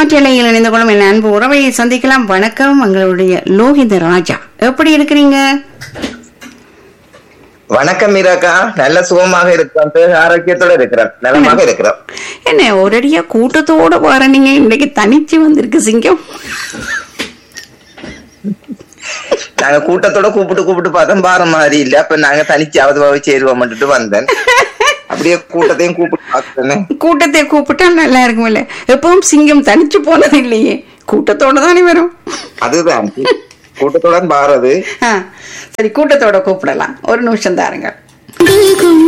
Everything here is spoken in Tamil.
காற்றலையில் இணைந்து கொள்ளும் என் அன்பு உறவை சந்திக்கலாம் வணக்கம் எங்களுடைய லோகித ராஜா எப்படி இருக்கிறீங்க வணக்கம் மீராக்கா நல்ல சுகமாக இருக்கிறோம் பேர் ஆரோக்கியத்தோட இருக்கிறோம் நலமாக இருக்கிறோம் என்ன ஒரடியா கூட்டத்தோட வர நீங்க இன்னைக்கு தனிச்சு வந்திருக்கு சிங்கம் நாங்க கூட்டத்தோட கூப்பிட்டு கூப்பிட்டு பார்த்தோம் பாரு மாதிரி இல்ல அப்ப நாங்க தனிச்சு அவதுவாக சேருவோம்ட்டு வந்தேன் அப்படியே கூட்டத்தையும் கூப்பிட்டு பார்த்தேன் கூட்டத்தை கூப்பிட்டா நல்லா இருக்குமில்ல எப்பவும் சிங்கம் தனிச்சு போனது இல்லையே கூட்டத்தோட தானே வரும் அதுதான் கூட்டத்தோட பாரது ஆ, சரி கூட்டத்தோட கூப்பிடலாம் ஒரு நிமிஷம் தாருங்க